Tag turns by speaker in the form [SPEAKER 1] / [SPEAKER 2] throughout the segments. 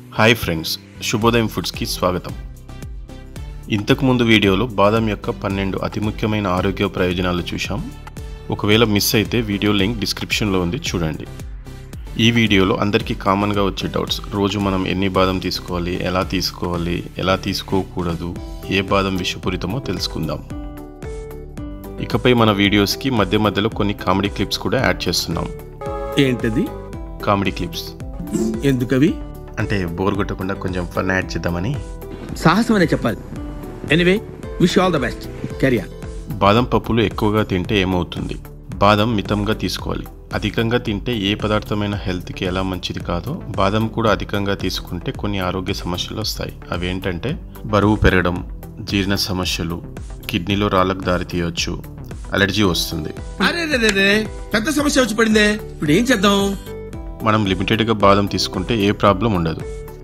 [SPEAKER 1] Hi friends శుభోదయం ఫుడ్స్కి స్వాగతం ఇంతకుముందు వీడియోలో బాదం యొక్క పన్నెండు అతి ముఖ్యమైన ఆరోగ్య ప్రయోజనాలు చూశాం ఒకవేళ మిస్ అయితే వీడియో లింక్ డిస్క్రిప్షన్లో ఉంది చూడండి ఈ వీడియోలో అందరికీ కామన్గా వచ్చే డౌట్స్ రోజు మనం ఎన్ని బాదం తీసుకోవాలి ఎలా తీసుకోవాలి ఎలా తీసుకోకూడదు ఏ బాదం విషపూరితమో తెలుసుకుందాం ఇకపై మన వీడియోస్కి మధ్య మధ్యలో కొన్ని కామెడీ క్లిప్స్ కూడా యాడ్ చేస్తున్నాం
[SPEAKER 2] ఏంటది
[SPEAKER 1] కామెడీ క్లిప్స్
[SPEAKER 2] ఎందుకవి
[SPEAKER 1] అంటే బోర్ కొట్టకుండా కొంచెం ఫన్ యాడ్ చేద్దామని
[SPEAKER 2] సాహసం అనే చెప్పాలి anyway wish all the best career
[SPEAKER 1] బాదం పప్పులు ఎక్కువగా తింటే ఏమవుతుంది బాదం మితంగా తీసుకోవాలి అధికంగా తింటే ఏ పదార్థమైన హెల్త్కి ఎలా మంచిది కాదో బాదం కూడా అధికంగా తీసుకుంటే కొన్ని ఆరోగ్య సమస్యలు వస్తాయి అవి ఏంటంటే బరువు పెరగడం జీర్ణ సమస్యలు కిడ్నీలో రాళ్ళకు దారి తీయవచ్చు అలర్జీ వస్తుంది
[SPEAKER 2] అరే రే రే రే పెద్ద సమస్య వచ్చి పడిందే ఇప్పుడు ఏం చేద్దాం
[SPEAKER 1] మనం లిమిటెడ్గా బాదం తీసుకుంటే ఏ ప్రాబ్లం ఉండదు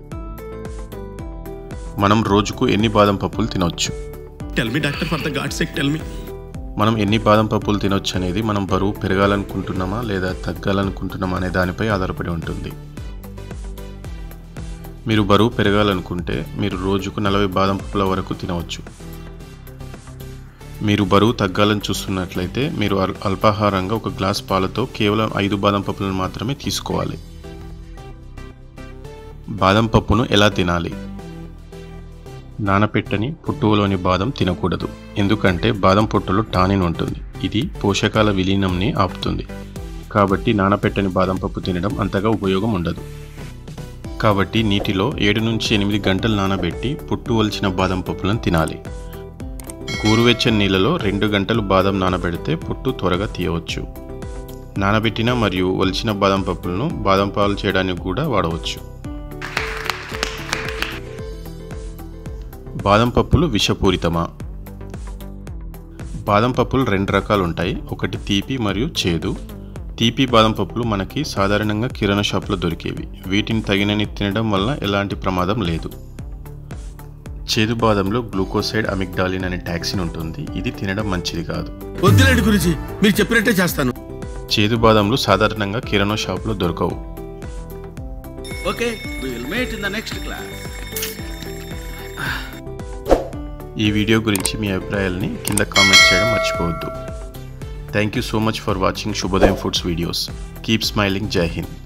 [SPEAKER 1] మనం రోజుకు ఎన్ని బాదం పప్పులు తినవచ్చు
[SPEAKER 3] Tell me, doctor, for the God's sake, tell me.
[SPEAKER 1] మనం ఎన్ని బాదం పప్పులు తినొచ్చు అనేది మనం బరువు పెరగాలనుకుంటున్నామా లేదా తగ్గాలనుకుంటున్నామా అనే దానిపై ఆధారపడి ఉంటుంది మీరు బరువు పెరగాలనుకుంటే మీరు రోజుకు నలభై బాదం పప్పుల వరకు తినవచ్చు మీరు బరువు తగ్గాలని చూస్తున్నట్లయితే మీరు అల్- అల్పాహారంగా ఒక గ్లాస్ పాలతో కేవలం ఐదు బాదం పప్పులను మాత్రమే తీసుకోవాలి బాదం పప్పును ఎలా తినాలి నానపెట్టని పుట్టులోని బాదం తినకూడదు ఎందుకంటే బాదం పొట్టులో టానిన్ ఉంటుంది ఇది పోషకాల విలీనంని ఆపుతుంది కాబట్టి నానపెట్టని బాదం పప్పు తినడం అంతగా ఉపయోగం ఉండదు కాబట్టి నీటిలో ఏడు నుంచి ఎనిమిది గంటలు నానబెట్టి పుట్టు వలిచిన బాదం పప్పులను తినాలి గోరువెచ్చని నీళ్ళలో రెండు గంటలు బాదం నానబెడితే పుట్టు త్వరగా తీయవచ్చు నానబెట్టిన మరియు ఒలిచిన బాదం పప్పులను బాదం పాలు చేయడానికి కూడా వాడవచ్చు బాదం పప్పులు విషపూరితమా బాదం పప్పులు రెండు రకాలు ఉంటాయి ఒకటి తీపి మరియు చేదు తీపి బాదం పప్పులు మనకి సాధారణంగా కిరాణా షాప్లో దొరికేవి వీటిని తగినన్ని తినడం వలన ఎలాంటి ప్రమాదం లేదు చేదు బాదంలో గ్లూకోసైడ్ అమిగ్డాలిన్ అనే టాక్సిన్ ఉంటుంది ఇది తినడం మంచిది కాదు
[SPEAKER 2] వద్దులేండి గురించి మీరు చెప్పినట్టే చేస్తాను
[SPEAKER 1] చేదు బాదంలు సాధారణంగా కిరాణా షాప్లో దొరకవు
[SPEAKER 2] okay will meet in the next class
[SPEAKER 1] ఈ వీడియో గురించి మీ అభిప్రాయాలని కింద కామెంట్ చేయడం మర్చిపోవద్దు thank you so much for watching Shubhodayam foods videos keep smiling Jai Hind